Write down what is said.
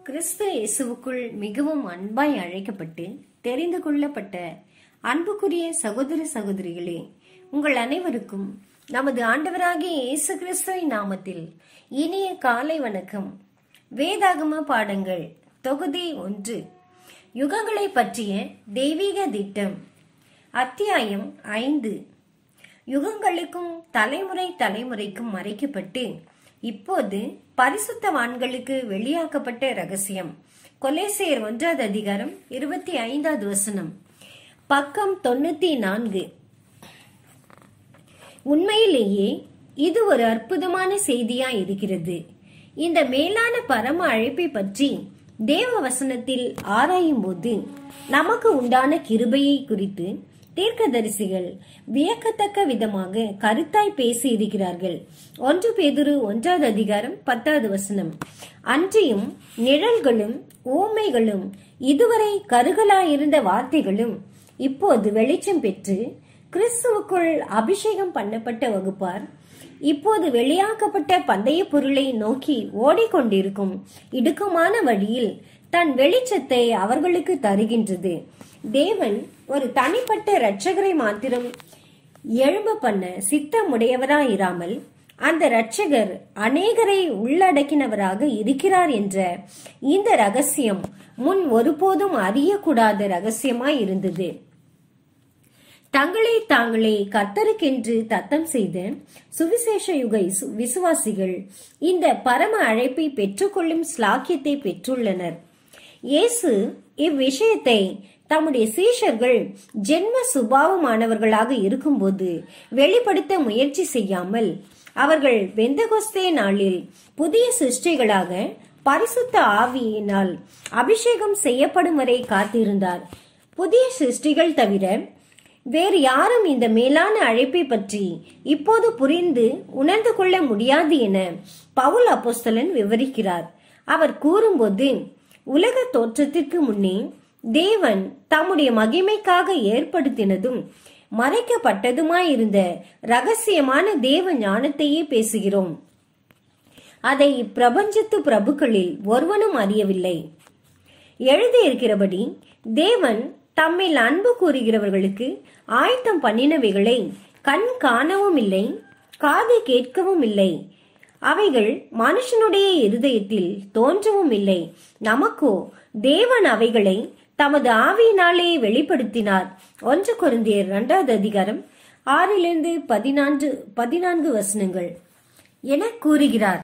கிறிஸ்து இயேசுவுக்குள் மிகவும் அன்பாய் அழைக்கப்பட்டு தெரிந்து கொள்ளப்பட்ட அன்புக்குரிய சகோதர சகோதரிகளே உங்கள் அனைவருக்கும் நமது ஆண்டவராகிய இயேசு கிறிஸ்துவின் நாமத்தில் இனிய காலை வணக்கம் வேதாகம பாடங்கள் தொகுதி ஒன்று யுகங்களை பற்றிய தெய்வீக திட்டம் அத்தியாயம் ஐந்து யுகங்களுக்கும் தலைமுறை தலைமுறைக்கும் மறைக்கப்பட்டு இப்போது பரிசுத்தவான்களுக்கு வெளியாக்கப்பட்ட ரகசியம் கொலேசியர் ஒன்றாவது அதிகாரம் இருபத்தி ஐந்தாவது வசனம் பக்கம் தொண்ணூத்தி நான்கு உண்மையிலேயே இது ஒரு அற்புதமான செய்தியா இருக்கிறது இந்த மேலான பரம அழைப்பை பற்றி தேவ வசனத்தில் ஆராயும் போது நமக்கு உண்டான கிருபையை குறித்து தீர்க்கதரிசிகள் வியக்கத்தக்க விதமாக கருத்தாய் பேசி இருக்கிறார்கள் ஒன்று பேதுரு ஒன்றாவது அதிகாரம் பத்தாவது வசனம் அன்றியும் நிழல்களும் ஊமைகளும் இதுவரை கருகலாயிருந்த வார்த்தைகளும் இப்போது வெளிச்சம் பெற்று கிறிஸ்துவுக்குள் அபிஷேகம் பண்ணப்பட்ட வகுப்பார் இப்போது வெளியாக்கப்பட்ட பந்தய பொருளை நோக்கி ஓடிக்கொண்டிருக்கும் இடுக்கமான வழியில் தன் வெளிச்சத்தை அவர்களுக்கு தருகின்றது தேவன் ஒரு தனிப்பட்ட இரட்சகரை மாத்திரம் எழும்ப பண்ண சித்தமுடையவராயிராமல் அந்த இரட்சகர் அநேகரை உள்ளடக்கினவராக இருக்கிறார் என்ற இந்த ரகசியம் முன் ஒருபோதும் அறியக்கூடாத ரகசியமாய் இருந்தது தங்களை தாங்களே கத்தருக்கென்று தத்தம் செய்த சுவிசேஷ யுக இசு- விசுவாசிகள் இந்த பரம அழைப்பை பெற்றுக்கொள்ளும் ஸ்லாக்கியத்தை பெற்றுள்ளனர் இயேசு இவ்விஷயத்தை தம்முடைய சீஷர்கள் ஜென்ம சுபாவமானவர்களாக இருக்கும்போது வெளிப்படுத்த முயற்சி செய்யாமல் அவர்கள் பெந்தகொஸ்தே நாளில் புதிய சிருஷ்டிகளாக பரிசுத்த ஆவியினால் அபிஷேகம் செய்யப்படும் வரை காத்திருந்தார் புதிய சிருஷ்டிகள் தவிர வேறு யாரும் இந்த மேலான அழைப்பை பற்றி இப்போது புரிந்து உணர்ந்து கொள்ள முடியாது என பவுல் அப்போஸ்தலன் விவரிக்கிறார் அவர் கூறும்போது உலக தோற்றத்திற்கு முன்னே தேவன் தம்முடைய மகிமைக்காக ஏற்படுத்தினதும் மறைக்கப்பட்டதுமாயிருந்த ரகசியமான தேவ ஞானத்தையே பேசுகிறோம் அதை இப்பிரபஞ்சத்து பிரபுக்களில் ஒருவனும் அறியவில்லை எழுதியிருக்கிறபடி தேவன் தம்மில் அன்பு கூறுகிறவர்களுக்கு ஆயத்தம் பண்ணினவைகளை கண் காணவும் இல்லை காது கேட்கவும் இல்லை அவைகள் மனுஷனுடைய இருதயத்தில் தோன்றவும் இல்லை நமக்கோ தேவன் அவைகளை தமது ஆவியினாலே வெளிப்படுத்தினார் ஒன்று கொரிந்தியர் இரண்டாவது அதிகாரம் ஆறிலிருந்து பதினான்கு பதினான்கு வசனங்கள் என கூறுகிறார்